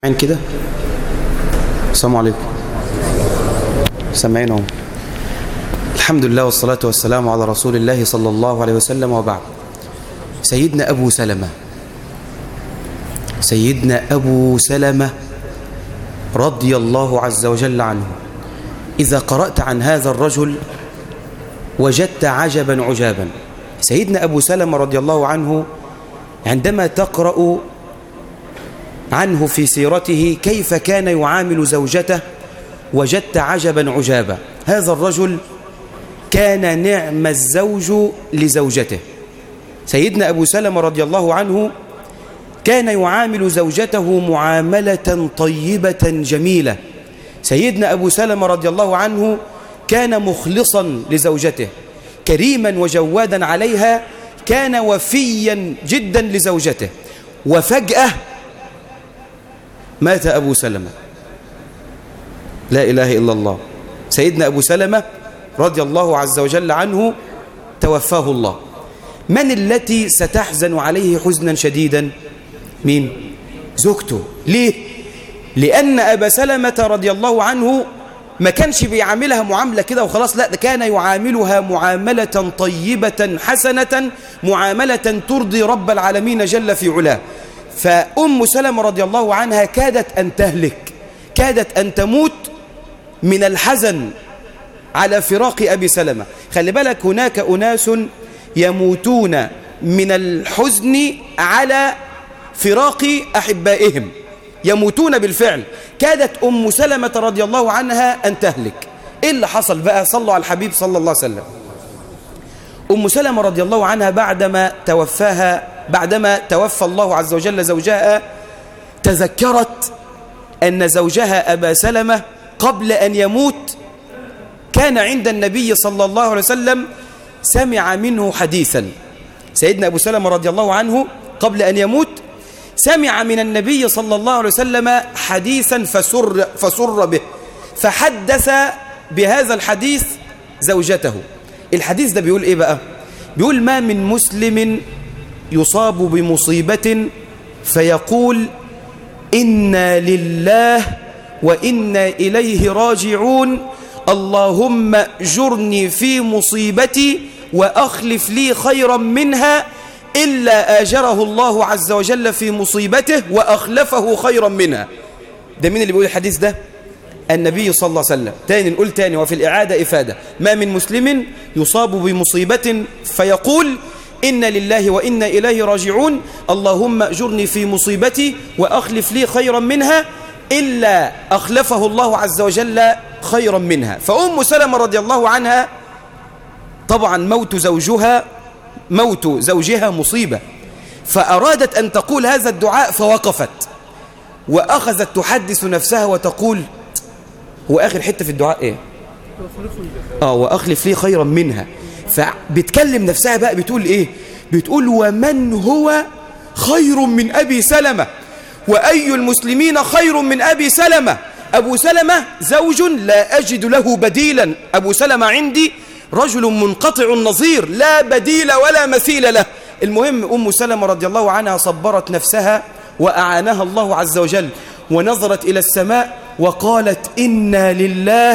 عين كده السلام عليكم سامعين اهو الحمد لله والصلاة والسلام على رسول الله صلى الله عليه وسلم وبعد سيدنا أبو سلمة سيدنا أبو سلمة رضي الله عز وجل عنه إذا قرأت عن هذا الرجل وجدت عجبا عجابا سيدنا أبو سلمة رضي الله عنه عندما تقرأ عنه في سيرته كيف كان يعامل زوجته وجدت عجبا عجابا هذا الرجل كان نعم الزوج لزوجته سيدنا أبو سلمة رضي الله عنه كان يعامل زوجته معاملة طيبة جميلة سيدنا أبو سلمة رضي الله عنه كان مخلصا لزوجته كريما وجوادا عليها كان وفيا جدا لزوجته وفجأة مات أبو سلمة لا إله إلا الله سيدنا أبو سلمة رضي الله عز وجل عنه توفاه الله من التي ستحزن عليه حزنا شديدا مين زوجته ليه لأن أبا سلمة رضي الله عنه ما كانش بيعاملها معاملة كده وخلاص لا ده كان يعاملها معاملة طيبة حسنة معاملة ترضي رب العالمين جل في علاه فأم سلمة رضي الله عنها كادت أن تهلك كادت أن تموت من الحزن على فراق أبي سلمة خلي بالك هناك أناس يموتون من الحزن على فراق أحبائهم يموتون بالفعل كادت أم سلمة رضي الله عنها أن تهلك إيه اللي حصل بقى صلوا على الحبيب صلى الله عليه وسلم أم سلمة رضي الله عنها بعدما توفاها بعدما توفى الله عز وجل زوجها تذكرت أن زوجها أبا سلمة قبل أن يموت كان عند النبي صلى الله عليه وسلم سمع منه حديثا سيدنا أبو سلمة رضي الله عنه قبل أن يموت سمع من النبي صلى الله عليه وسلم حديثا فسر, فسر به فحدث بهذا الحديث زوجته الحديث ده بيقول إيه بقى بيقول ما من مسلم يصاب بمصيبة فيقول إنا لله وإنا إليه راجعون اللهم جرني في مصيبتي وأخلف لي خيرا منها إلا آجره الله عز وجل في مصيبته وأخلفه خيرا منها ده مين اللي بيقول الحديث ده النبي صلى الله عليه وسلم تاني نقول تاني وفي الإعادة إفادة ما من مسلم يصاب بمصيبة فيقول إن لله وإنا إليه راجعون اللهم أجرني في مصيبتي وأخلف لي خيرا منها إلا أخلفه الله عز وجل خيرا منها فأم سلمة رضي الله عنها طبعا موت زوجها موت زوجها مصيبة فأرادت أن تقول هذا الدعاء فوقفت وأخذت تحدث نفسها وتقول هو آخر حتة في الدعاء إيه آه وأخلف لي خيرا منها فبتكلم نفسها بقى بتقول إيه بتقول ومن هو خير من أبي سلمة وأي المسلمين خير من أبي سلمة أبو سلمة زوج لا أجد له بديلا أبو سلمة عندي رجل منقطع النظير لا بديل ولا مثيل له المهم أم سلمة رضي الله عنها صبرت نفسها وأعانها الله عز وجل ونظرت إلى السماء وقالت إنا لله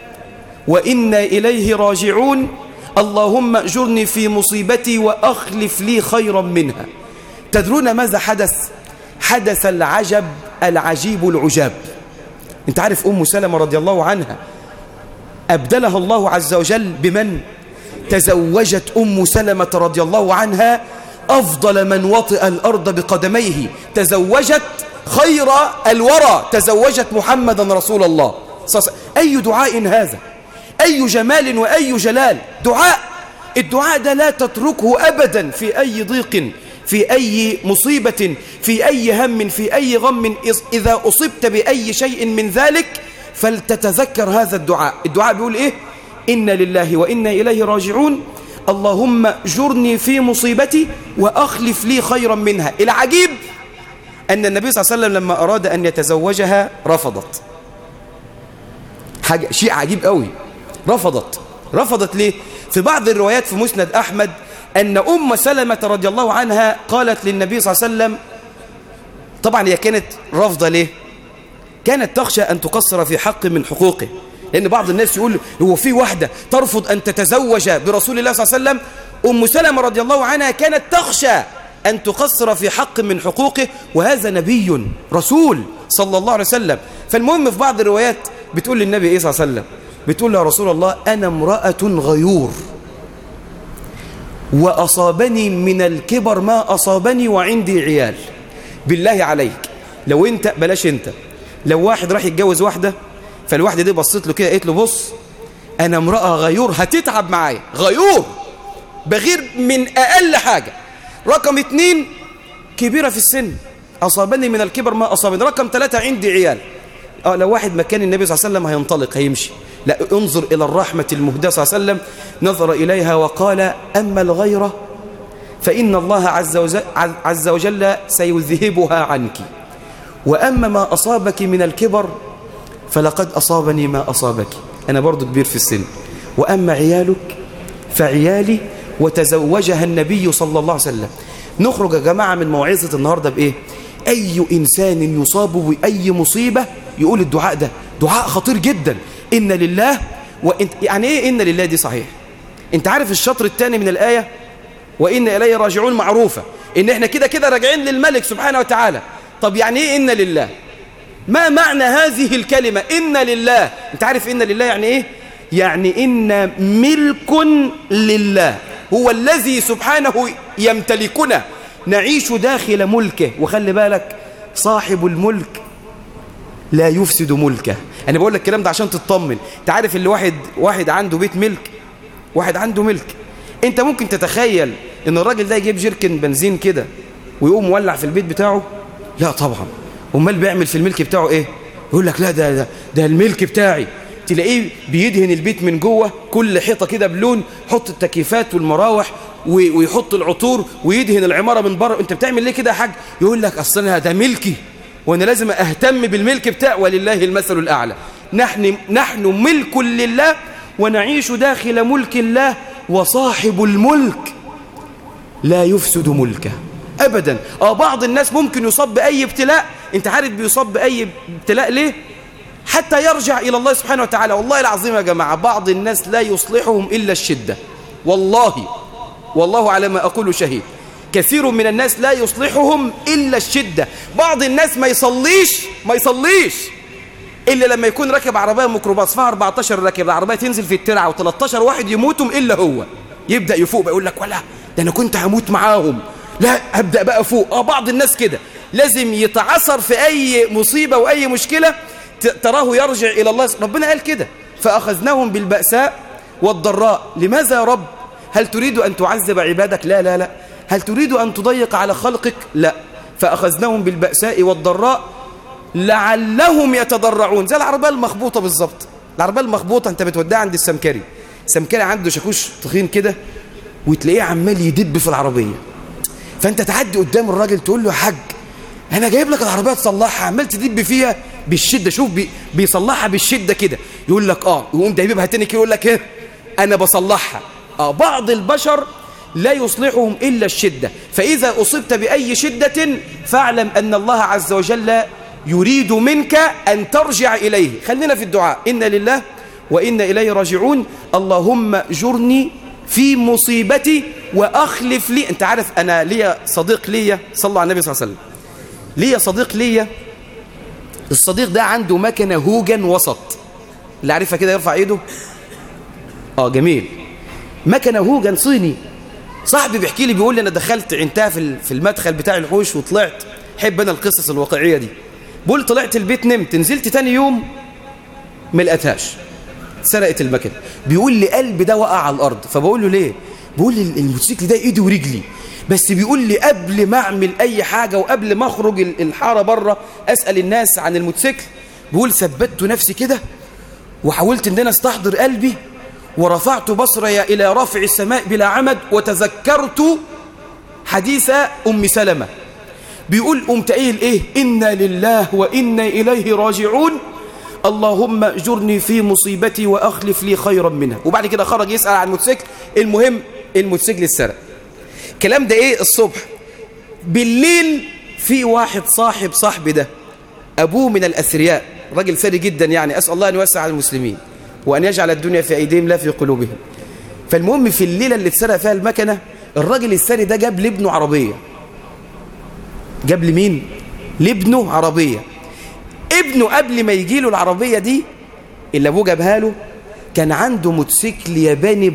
وإنا إليه راجعون اللهم اجرني في مصيبتي وأخلف لي خيرا منها تدرون ماذا حدث حدث العجب العجيب العجاب انت عارف أم سلمة رضي الله عنها أبدلها الله عز وجل بمن تزوجت أم سلمة رضي الله عنها أفضل من وطئ الأرض بقدميه تزوجت خير الورى تزوجت محمدا رسول الله أي دعاء هذا أي جمال وأي جلال دعاء الدعاء ده لا تتركه أبدا في أي ضيق في أي مصيبة في أي هم في أي غم إذا أصبت بأي شيء من ذلك فلتتذكر هذا الدعاء الدعاء بيقول إيه إنا لله وإنا إليه راجعون اللهم جرني في مصيبتي وأخلف لي خيرا منها العجيب أن النبي صلى الله عليه وسلم لما أراد أن يتزوجها رفضت حاجة شيء عجيب قوي رفضت رفضت ليه في بعض الروايات في مسند أحمد أن أم سلمة رضي الله عنها قالت للنبي صلى الله عليه وسلم طبعا هي كانت رافضة ليه كانت تخشى أن تقصر في حق من حقوقه لأن بعض الناس يقول هو في واحدة ترفض أن تتزوج برسول الله صلى الله عليه وسلم أم سلمة رضي الله عنها كانت تخشى أن تقصر في حق من حقوقه وهذا نبي رسول صلى الله عليه وسلم فالمهم في بعض الروايات بتقول للنبي إيه صلى الله عليه وسلم بتقول له يا رسول الله أنا امرأة غيور وأصابني من الكبر ما أصابني وعندي عيال بالله عليك لو أنت بلاش أنت لو واحد راح يتجوز واحدة فالواحدة دي بصيت له كده قالت له بص أنا امرأة غيور هتتعب معايا غيور بغير من أقل حاجة رقم اتنين كبيرة في السن أصابني من الكبر ما أصابني رقم ثلاثة عندي عيال آه لو واحد مكان النبي صلى الله عليه وسلم هينطلق هيمشي لا انظر إلى الرحمة المهدى صلى الله عليه وسلم نظر إليها وقال أما الغيرة فإن الله عز وجل, عز وجل سيذهبها عنك وأما ما أصابك من الكبر فلقد أصابني ما أصابك أنا برضو كبير في السن وأما عيالك فعيالي وتزوجها النبي صلى الله عليه وسلم نخرج يا جماعة من موعظة النهاردة بإيه أي إنسان يصاب بأي مصيبة يقول الدعاء ده دعاء خطير جدا إن لله وإن يعني إيه إن لله دي صحيح أنت عارف الشطر الثاني من الآية وإن إليه راجعون معروفة إن إحنا كده كده راجعين للملك سبحانه وتعالى طب يعني إيه إن لله ما معنى هذه الكلمة إن لله أنت عارف إن لله يعني إيه يعني إن ملك لله هو الذي سبحانه يمتلكنا نعيش داخل ملكه وخلي بالك صاحب الملك لا يفسد ملكه أنا بقول لك الكلام ده عشان تطمن أنت عارف اللي واحد واحد عنده بيت ملك واحد عنده ملك أنت ممكن تتخيل إن الراجل ده يجيب جيركن بنزين كده ويقوم مولع في البيت بتاعه لا طبعا امال بيعمل في الملك بتاعه ايه يقول لك لا ده ده, ده الملك بتاعي تلاقيه بيدهن البيت من جوه كل حيطه كده بلون حط التكييفات والمراوح ويحط العطور ويدهن العماره من بره انت بتعمل ليه كده يا حاج يقول لك اصل انا ده ملكي وانا لازم اهتم بالملك بتاعي ولله المثل الاعلى نحن نحن ملك لله ونعيش داخل ملك الله وصاحب الملك لا يفسد ملكه ابدا اه بعض الناس ممكن يصاب باي ابتلاء انت عارف بيصاب باي ابتلاء ليه حتى يرجع الى الله سبحانه وتعالى والله العظيم يا جماعه بعض الناس لا يصلحهم الا الشده والله والله على ما اقول شهيد كثير من الناس لا يصلحهم الا الشده بعض الناس ما يصليش ما يصليش الا لما يكون راكب عربيه ميكروباص فيها 14 راكب العربيه تنزل في الترعه و13 واحد يموتوا الا هو يبدا يفوق بيقول لك ولا ده انا كنت هموت معاهم لا أبدأ بقى فوق آه بعض الناس كده لازم يتعثر في أي مصيبة وأي مشكلة تراه يرجع إلى الله ربنا قال كده فأخذناهم بالبأساء والضراء لماذا يا رب هل تريد أن تعذب عبادك لا لا لا هل تريد أن تضيق على خلقك لا فأخذناهم بالبأساء والضراء لعلهم يتضرعون زي العربية المخبوطة بالظبط العربية المخبوطة أنت بتوديها عند السمكري السمكري عنده شاكوش تخين كده وتلاقيه عمال يدب في العربية فانت تعدي قدام الراجل تقول له يا حاج انا جايب لك العربيه تصلحها عمال تدب فيها بالشده شوف بي بيصلحها بالشده كده يقول لك اه يقوم دايبها تاني كده يقول لك ايه انا بصلحها اه بعض البشر لا يصلحهم الا الشده فاذا اصبت باي شده فاعلم ان الله عز وجل يريد منك ان ترجع اليه خلينا في الدعاء ان لله وان اليه راجعون اللهم جرني في مصيبتي وأخلف لي أنت عارف أنا ليا صديق ليا صلى على النبي صلى الله عليه وسلم ليا صديق ليا الصديق ده عنده مكنة هوجن وسط اللي عارفها كده يرفع ايده اه جميل مكنة هوجن صيني صاحبي بيحكي لي بيقول لي انا دخلت عينتها في في المدخل بتاع الحوش وطلعت حب انا القصص الواقعيه دي بقول طلعت البيت نمت نزلت تاني يوم ما لقيتهاش سرقت المكنه بيقول لي قلبي ده وقع على الارض فبقول له ليه بيقول لي الموتوسيكل ده ايدي ورجلي بس بيقول لي قبل ما اعمل اي حاجه وقبل ما اخرج الحاره بره اسال الناس عن الموتوسيكل بيقول ثبتت نفسي كده وحاولت ان انا استحضر قلبي ورفعت بصري الى رافع السماء بلا عمد وتذكرت حديث ام سلمة بيقول قمت قايل ايه انا لله وانا اليه راجعون اللهم اجرني في مصيبتي واخلف لي خيرا منها وبعد كده خرج يسال عن الموتوسيكل المهم الموتوسيكل اتسرق الكلام ده ايه الصبح بالليل في واحد صاحب صاحبي ده أبوه من الأثرياء راجل ثري جدا يعني أسأل الله أن يوسع على المسلمين وأن يجعل الدنيا في أيديهم لا في قلوبهم فالمهم في الليلة اللي اتسرق فيها المكنة الراجل الثري ده جاب لابنه عربية جاب لمين؟ لابنه عربية ابنه قبل ما يجي له العربية دي اللي أبوه جابها له كان عنده موتوسيكل ياباني ب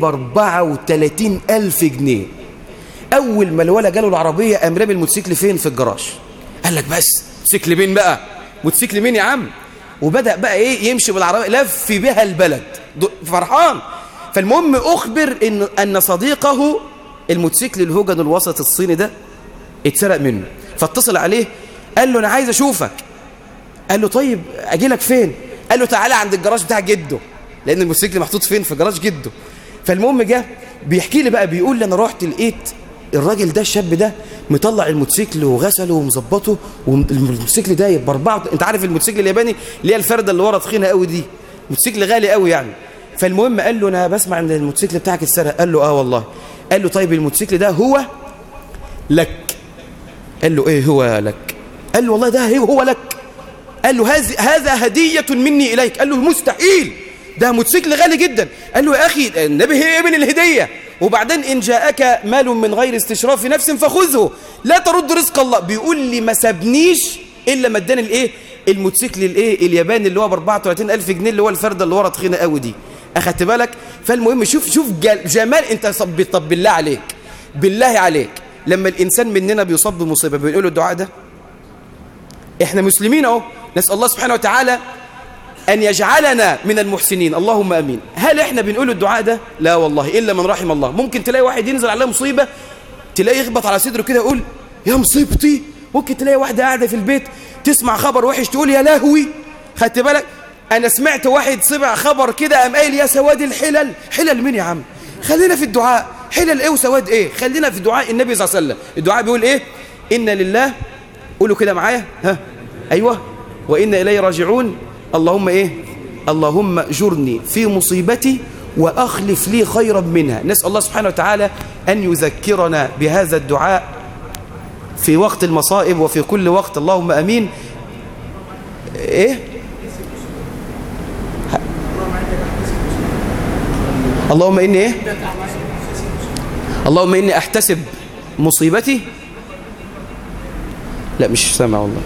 34 ألف جنيه أول ما الولد جاله العربية قام رامي الموتوسيكل فين في الجراج قال لك بس موتوسيكل مين بقى موتوسيكل مين يا عم وبدأ بقى إيه يمشي بالعربية لف بها البلد فرحان فالمهم أخبر إن, أن صديقه الموتوسيكل الهوجن الوسط الصيني ده اتسرق منه فاتصل عليه قال له أنا عايز أشوفك قال له طيب أجي لك فين قال له تعالى عند الجراج بتاع جده لأن الموتوسيكل محطوط فين في جراج جده فالمهم جه بيحكي لي بقى بيقول لي أنا رحت لقيت الراجل ده الشاب ده مطلع الموتوسيكل وغسله ومظبطه والموتوسيكل ده باربعه انت عارف الموتوسيكل الياباني اللي هي الفرده اللي ورا تخينه قوي دي موتوسيكل غالي قوي يعني فالمهم قال له انا بسمع ان الموتوسيكل بتاعك اتسرق قال له اه والله قال له طيب الموتوسيكل ده هو لك قال له ايه هو لك قال له والله ده هو لك قال له هذا هذا هديه مني اليك قال له مستحيل ده موتوسيكل غالي جدا قال له يا اخي النبي هي ابن الهديه وبعدين إن جاءك مال من غير استشراف نفس فخذه لا ترد رزق الله بيقول لي ما سابنيش إلا ما اداني الإيه الموتوسيكل الإيه الياباني اللي هو ب 34000 جنيه اللي هو الفردة اللي ورا تخينة قوي دي أخدت بالك فالمهم شوف شوف جمال أنت صب طب بالله عليك بالله عليك لما الإنسان مننا بيصاب بمصيبة بنقول له الدعاء ده إحنا مسلمين أهو نسأل الله سبحانه وتعالى أن يجعلنا من المحسنين اللهم أمين هل إحنا بنقول الدعاء ده لا والله إلا من رحم الله ممكن تلاقي واحد ينزل عليه مصيبة تلاقيه يخبط على صدره كده يقول يا مصيبتي ممكن تلاقي واحدة قاعدة في البيت تسمع خبر وحش تقول يا لهوي خدت بالك أنا سمعت واحد سمع خبر كده قام قايل يا سواد الحلل حلل مين يا عم خلينا في الدعاء حلل إيه وسواد إيه خلينا في دعاء النبي صلى الله عليه وسلم الدعاء بيقول إيه إن لله قولوا كده معايا ها أيوة وإن إليه راجعون اللهم إيه اللهم جرني في مصيبتي وأخلف لي خيرا منها نسأل الله سبحانه وتعالى أن يذكرنا بهذا الدعاء في وقت المصائب وفي كل وقت اللهم أمين إيه اللهم إني إيه اللهم إني أحتسب مصيبتي لا مش سامع والله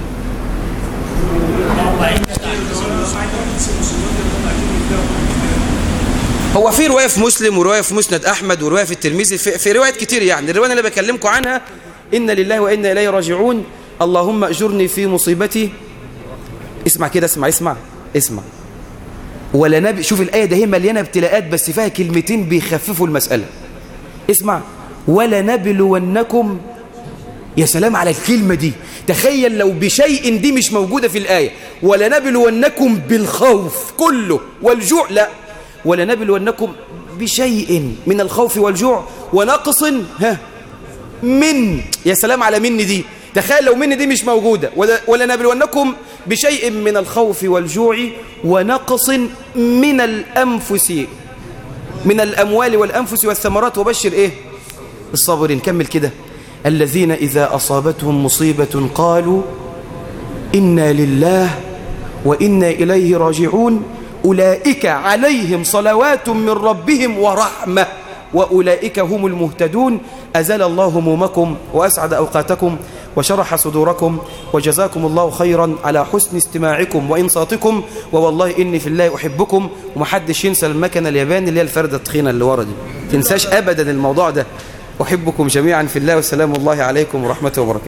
هو في رواية في مسلم ورواية في مسند أحمد ورواية في الترمذي في, في روايات كتير يعني الرواية اللي بكلمكم عنها إن لله وإنا إليه راجعون اللهم أجرني في مصيبتي اسمع كده اسمع اسمع اسمع ولا نبي شوف الآية ده هي مليانة ابتلاءات بس فيها كلمتين بيخففوا المسألة اسمع ولا نبلونكم يا سلام على الكلمة دي تخيل لو بشيء دي مش موجودة في الآية ولا نبلونكم بالخوف كله والجوع لا ولا نبلونكم بشيء من الخوف والجوع ونقص ها من يا سلام على من دي تخيل لو من دي مش موجودة ولا, ولا نبلونكم بشيء من الخوف والجوع ونقص من الأنفس من الأموال والأنفس والثمرات وبشر إيه الصابرين كمل كده الذين إذا أصابتهم مصيبة قالوا إنا لله وإنا إليه راجعون أولئك عليهم صلوات من ربهم ورحمة وأولئك هم المهتدون أزال الله همومكم وأسعد أوقاتكم وشرح صدوركم وجزاكم الله خيرا على حسن استماعكم وإنصاتكم ووالله إني في الله أحبكم ومحدش ينسى المكنة الياباني اللي هي الفردة التخينة اللي ورا دي تنساش أبدا الموضوع ده أحبكم جميعا في الله وسلام الله عليكم ورحمته وبركاته